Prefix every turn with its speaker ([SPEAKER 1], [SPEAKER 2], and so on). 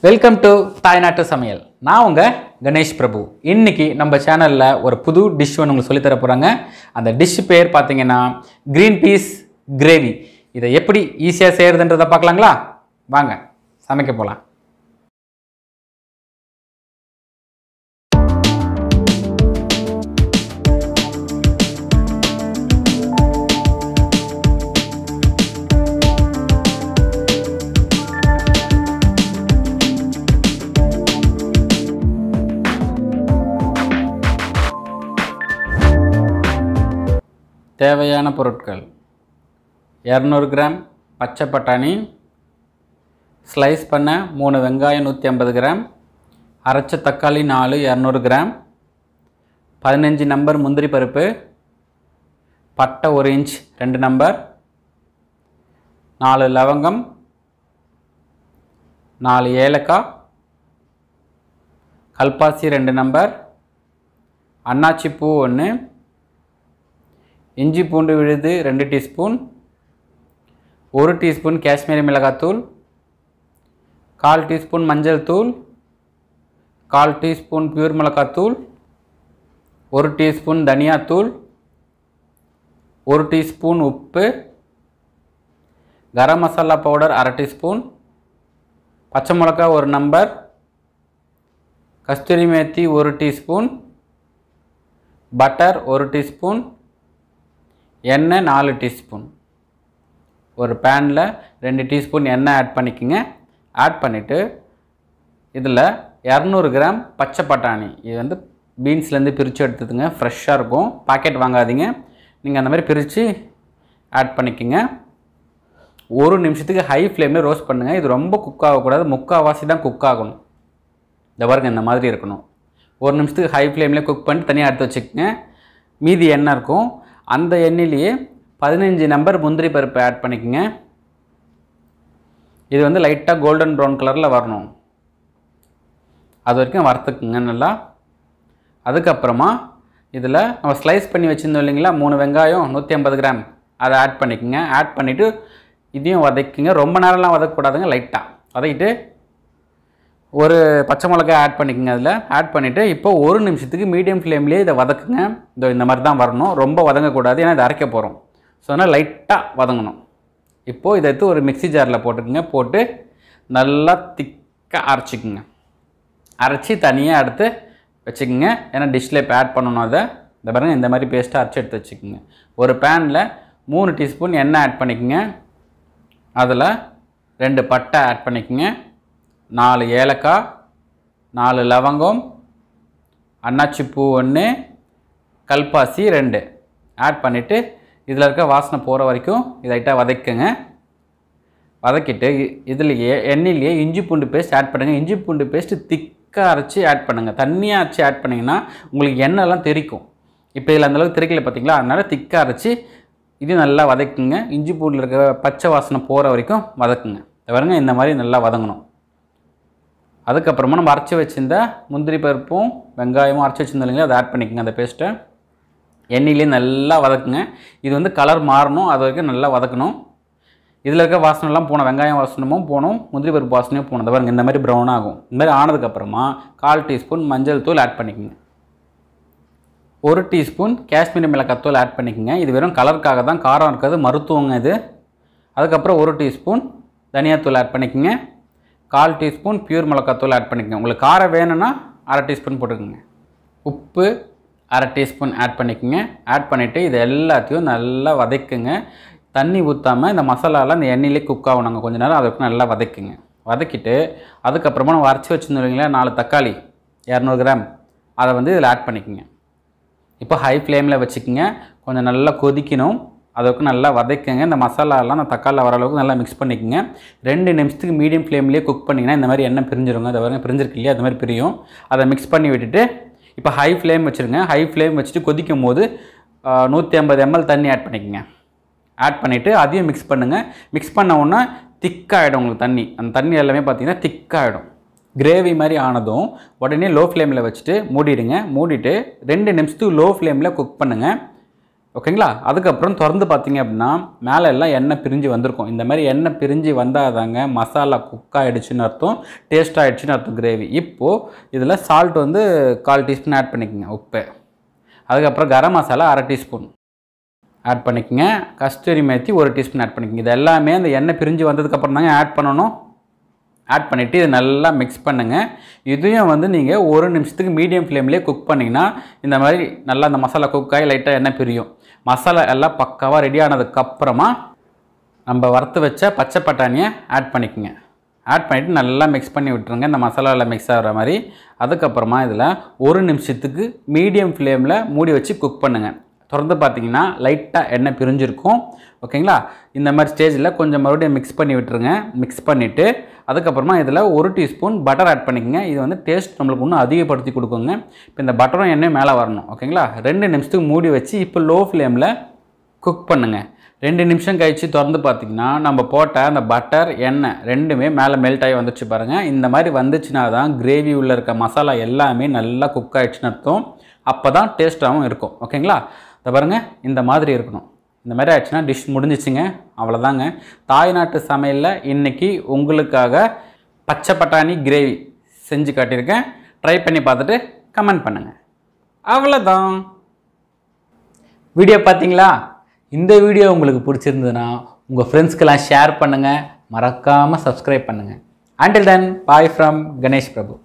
[SPEAKER 1] welcome to தாய்நாட்டு சமையல் நான் உங்கள் கணேஷ் பிரபு இன்னைக்கு நம்ம சேனலில் ஒரு புது டிஷ் ஒன்று உங்களுக்கு சொல்லித் தர போகிறாங்க அந்த டிஷ் பேர் பார்த்தீங்கன்னா க்ரீன் பீஸ் கிரேவி இதை எப்படி ஈஸியாக செய்கிறதுன்றதை பார்க்கலாங்களா வாங்க சமைக்க போகலாம் தேவையான பொருட்கள் இரநூறு கிராம் பச்சை பட்டாணி ஸ்லைஸ் பண்ண மூணு வெங்காயம் நூற்றி ஐம்பது கிராம் அரைச்ச தக்காளி நாலு இரநூறு கிராம் பதினஞ்சு நம்பர் முந்திரி பருப்பு பட்டை ஒரு இன்ச் ரெண்டு நம்பர் நாலு லவங்கம் நாலு ஏலக்காய் கல்பாசி ரெண்டு நம்பர் அன்னாச்சி பூ ஒன்று இஞ்சி பூண்டு விழுது ரெண்டு டீஸ்பூன் ஒரு டீஸ்பூன் காஷ்மீரி மிளகாத்தூள் கால் டீஸ்பூன் மஞ்சள் தூள் கால் டீஸ்பூன் பியூர் மிளகாத்தூள் ஒரு டீஸ்பூன் தனியாத்தூள் ஒரு டீஸ்பூன் உப்பு கரம் மசாலா பவுடர் அரை டீஸ்பூன் பச்சை மிளகா ஒரு நம்பர் கஸ்தூரி மேத்தி ஒரு டீஸ்பூன் பட்டர் ஒரு டீஸ்பூன் எண்ணெய் நாலு டீஸ்பூன் ஒரு பேனில் ரெண்டு டீஸ்பூன் எண்ணெய் ஆட் பண்ணிக்கோங்க ஆட் பண்ணிவிட்டு இதில் இரநூறு கிராம் பச்சை பட்டாணி இது வந்து பீன்ஸ்லேருந்து பிரித்து எடுத்துதுங்க ஃப்ரெஷ்ஷாக இருக்கும் பாக்கெட் வாங்காதீங்க நீங்கள் அந்த மாதிரி பிரித்து ஆட் பண்ணிக்கோங்க ஒரு நிமிஷத்துக்கு ஹை ஃப்ளேமில் ரோஸ்ட் பண்ணுங்கள் இது ரொம்ப குக் ஆகக்கூடாது முக்கால்வாசி தான் குக் ஆகணும் இந்த பாருங்க இந்த மாதிரி இருக்கணும் ஒரு நிமிஷத்துக்கு ஹை ஃப்ளேமில் குக் பண்ணிட்டு தனியாக எடுத்து வச்சுக்கோங்க மீதி எண்ணெய் இருக்கும் அந்த எண்ணெயிலேயே பதினஞ்சு நம்பர் முந்திரி பருப்பு ஆட் பண்ணிக்கோங்க இது வந்து லைட்டாக கோல்டன் ப்ரௌன் கலரில் வரணும் அது வரைக்கும் வறுத்துக்குங்க நல்லா அதுக்கப்புறமா இதில் நம்ம ஸ்லைஸ் பண்ணி வச்சுருந்தோம் இல்லைங்களா மூணு வெங்காயம் நூற்றி ஐம்பது கிராம் அதை ஆட் பண்ணிக்கோங்க ஆட் பண்ணிவிட்டு இதையும் வதக்குங்க ரொம்ப நேரம்லாம் வதக்கக்கூடாதுங்க லைட்டாக வதக்கிட்டு ஒரு பச்சை மிளகாய் ஆட் பண்ணிக்கோங்க அதில் ஆட் பண்ணிவிட்டு இப்போ ஒரு நிமிஷத்துக்கு மீடியம் ஃப்ளேம்லேயே இதை வதக்குங்க இந்த இந்த மாதிரி தான் வரணும் ரொம்ப வதங்கக்கூடாது ஏன்னா இதை அரைக்க போகிறோம் ஸோ அதனால் லைட்டாக வதங்கணும் இப்போது இதை எடுத்து ஒரு மிக்ஸி ஜாரில் போட்டுக்குங்க போட்டு நல்லா திக்காக அரைச்சிக்குங்க அரைச்சி தனியாக எடுத்து வச்சுக்கோங்க ஏன்னா டிஷ்ஷில் இப்போ ஆட் பண்ணணும் அதை இந்த பாருங்கள் இந்த மாதிரி பேஸ்ட்டாக அரைச்சி எடுத்து வச்சுக்கோங்க ஒரு பேனில் மூணு டீஸ்பூன் எண்ணெய் ஆட் பண்ணிக்கோங்க அதில் ரெண்டு பட்டை ஆட் பண்ணிக்கோங்க நாலு ஏலக்காய் நாலு லவங்கம் அன்னாச்சி பூ ஒன்று கல்பாசி ரெண்டு ஆட் பண்ணிவிட்டு இதில் இருக்க வாசனை போகிற வரைக்கும் இதை லைட்டாக வதக்குங்க வதக்கிட்டு இதுலேயே எண்ணெயிலேயே இஞ்சி பூண்டு பேஸ்ட் ஆட் பண்ணுங்கள் இஞ்சி பூண்டு பேஸ்ட்டு திக்காக அரைச்சி ஆட் பண்ணுங்கள் தண்ணியாக அரைச்சி ஆட் பண்ணிங்கன்னா உங்களுக்கு எண்ணெய்லாம் தெறிக்கும் இப்போ இதில் அந்தளவுக்கு தெறிக்கல பார்த்தீங்களா அதனால் திக்காக அரைச்சி இது நல்லா வதக்குங்க இஞ்சி பூண்டில் இருக்க பச்சை வாசனை போகிற வரைக்கும் வதக்குங்க பாருங்க இந்த மாதிரி நல்லா வதங்கணும் அதுக்கப்புறமா நம்ம அரைச்சி வச்சிருந்த முந்திரி பருப்பும் வெங்காயமும் அரைச்சி வச்சிருந்தோம் இல்லைங்களா அதை ஆட் பண்ணிக்கோங்க அந்த பேஸ்ட்டை எண்ணெயிலே நல்லா வதக்குங்க இது வந்து கலர் மாறணும் அது வரைக்கும் நல்லா வதக்கணும் இதில் இருக்க வாசனைலாம் போனோம் வெங்காயம் வாசனமும் போகணும் முந்திரி பருப்பு வாசனையும் போகணும் பாருங்க இந்த மாதிரி ப்ரௌன் ஆகும் இந்த மாதிரி ஆனதுக்கப்புறமா கால் டீஸ்பூன் மஞ்சள் தூள் ஆட் பண்ணிக்கோங்க ஒரு டீஸ்பூன் காஷ்மீரி மிளகாய் தூள் ஆட் பண்ணிக்கோங்க இது வெறும் கலருக்காக தான் காரம் இருக்காது மருத்துவங்க இது அதுக்கப்புறம் ஒரு டீஸ்பூன் தனியாத்தூள் ஆட் பண்ணிக்கோங்க கால் டீஸ்பூன் பியூர் மிளகாத்தூள் ஆட் பண்ணிக்கோங்க உங்களுக்கு காரம் வேணும்னா அரை டீஸ்பூன் போட்டுக்கோங்க உப்பு அரை டீஸ்பூன் ஆட் பண்ணிக்கோங்க ஆட் பண்ணிவிட்டு இது எல்லாத்தையும் நல்லா வதக்குங்க தண்ணி ஊற்றாமல் இந்த மசாலாலாம் இந்த எண்ணெயிலே குக் ஆகணுங்க கொஞ்ச நேரம் அதுக்கு நல்லா வதக்குங்க வதக்கிட்டு அதுக்கப்புறமா நம்ம அரைச்சி வச்சுருந்தோம் இல்லைங்களா நாலு தக்காளி இரநூறு கிராம் அதை வந்து இதில் ஆட் பண்ணிக்கோங்க இப்போ ஹை ஃப்ளேமில் வச்சுக்கோங்க கொஞ்சம் நல்லா கொதிக்கணும் அதுக்கு நல்லா வதக்குங்க இந்த மசாலாலாம் அந்த தக்காளி வர அளவுக்கு நல்லா மிக்ஸ் பண்ணிக்கோங்க ரெண்டு நிமிஷத்துக்கு மீடியம் ஃப்ளேம்லேயே குக் பண்ணிங்கன்னா இந்த மாதிரி எண்ணெய் பிரிஞ்சிருங்க அதை வரைக்கும் பிரிஞ்சிருக்கு இல்லையா அது மாதிரி பிரியும் அதை மிக்ஸ் பண்ணி விட்டுட்டு இப்போ ஹை ஃப்ளேம் வச்சுருங்க ஹை ஃப்ளேம் வச்சுட்டு கொதிக்கும் போது நூற்றி ஐம்பது எம்எல் தண்ணி ஆட் பண்ணிக்கோங்க ஆட் பண்ணிவிட்டு அதையும் மிக்ஸ் பண்ணுங்கள் மிக்ஸ் பண்ண உடனே திக்காகிடும் உங்களுக்கு தண்ணி அந்த தண்ணி எல்லாமே பார்த்தீங்கன்னா திக்காகிடும் கிரேவி மாதிரி ஆனதும் உடனே லோ ஃப்ளேமில் வச்சுட்டு மூடிடுங்க மூடிட்டு ரெண்டு நிமிஷத்துக்கு லோ ஃப்ளேமில் குக் பண்ணுங்கள் ஓகேங்களா அதுக்கப்புறம் திறந்து பார்த்தீங்க அப்படின்னா மேலே எல்லாம் எண்ணெய் பிரிஞ்சு வந்திருக்கும் இந்த மாதிரி எண்ணெய் பிரிஞ்சு வந்தாதாங்க மசாலா குக் ஆகிடுச்சுன்னு அர்த்தம் டேஸ்ட் ஆகிடுச்சுன்னு அர்த்தம் கிரேவி இப்போது இதில் சால்ட் வந்து கால் டீஸ்பூன் ஆட் பண்ணிக்கோங்க உப்பு அதுக்கப்புறம் கரம் மசாலா அரை டீஸ்பூன் ஆட் பண்ணிக்கோங்க கஸ்தூரி மேத்தி ஒரு டீஸ்பூன் ஆட் பண்ணிக்கோங்க இது எல்லாமே அந்த எண்ணெய் பிரிஞ்சு வந்ததுக்கப்புறம் தாங்க ஆட் பண்ணணும் ஆட் பண்ணிவிட்டு இது நல்லா மிக்ஸ் பண்ணுங்கள் இதையும் வந்து நீங்கள் ஒரு நிமிஷத்துக்கு மீடியம் ஃப்ளேம்லேயே குக் பண்ணிங்கன்னா இந்த மாதிரி நல்லா அந்த மசாலா குக் ஆகி லைட்டாக எண்ணெய் பிரியும் மசாலா எல்லாம் பக்காவாக ரெடி ஆனதுக்கப்புறமா நம்ம வறுத்து வச்ச பச்சை பட்டாணியை ஆட் பண்ணிக்கோங்க ஆட் பண்ணிவிட்டு நல்லா மிக்ஸ் பண்ணி விட்டுருங்க இந்த மசாலாவில் மிக்ஸ் ஆகிற மாதிரி அதுக்கப்புறமா இதில் ஒரு நிமிஷத்துக்கு மீடியம் ஃப்ளேமில் மூடி வச்சு குக் பண்ணுங்கள் திறந்து பார்த்தீங்கன்னா லைட்டாக எண்ணெய் பிரிஞ்சிருக்கும் ஓகேங்களா இந்த மாதிரி ஸ்டேஜில் கொஞ்சம் மறுபடியும் மிக்ஸ் பண்ணி விட்டுருங்க மிக்ஸ் பண்ணிவிட்டு அதுக்கப்புறமா இதில் ஒரு டீஸ்பூன் பட்டர் ஆட் பண்ணிக்கங்க இது வந்து டேஸ்ட் நம்மளுக்கு இன்னும் அதிகப்படுத்தி கொடுக்குங்க இப்போ இந்த பட்டரும் எண்ணெயும் மேலே வரணும் ஓகேங்களா ரெண்டு நிமிஷத்துக்கு மூடி வச்சு இப்போ லோ ஃப்ளேமில் குக் பண்ணுங்கள் ரெண்டு நிமிஷம் கழித்து திறந்து பார்த்தீங்கன்னா நம்ம போட்ட அந்த பட்டர் எண்ணெய் ரெண்டுமே மேலே மெல்ட் ஆகி வந்துச்சு பாருங்கள் இந்த மாதிரி வந்துச்சுன்னா தான் கிரேவி உள்ளே இருக்க மசாலா எல்லாமே நல்லா குக் ஆகிடுச்சுன்னு அர்த்தம் அப்போ தான் டேஸ்ட்டாகவும் இருக்கும் ஓகேங்களா இதை பாருங்கள் இந்த மாதிரி இருக்கணும் இந்த மாதிரி ஆச்சுன்னா டிஷ் முடிஞ்சிச்சுங்க அவ்வளோதாங்க தாய்நாட்டு சமையலில் இன்றைக்கி உங்களுக்காக பச்சை பட்டாணி கிரேவி செஞ்சு காட்டியிருக்கேன் ட்ரை பண்ணி பார்த்துட்டு கமெண்ட் பண்ணுங்கள் அவ்வளோதான் வீடியோ பார்த்தீங்களா இந்த வீடியோ உங்களுக்கு பிடிச்சிருந்ததுன்னா உங்கள் ஃப்ரெண்ட்ஸ்க்கெல்லாம் ஷேர் பண்ணுங்கள் மறக்காமல் சப்ஸ்கிரைப் பண்ணுங்கள் until then bye from Ganesh Prabhu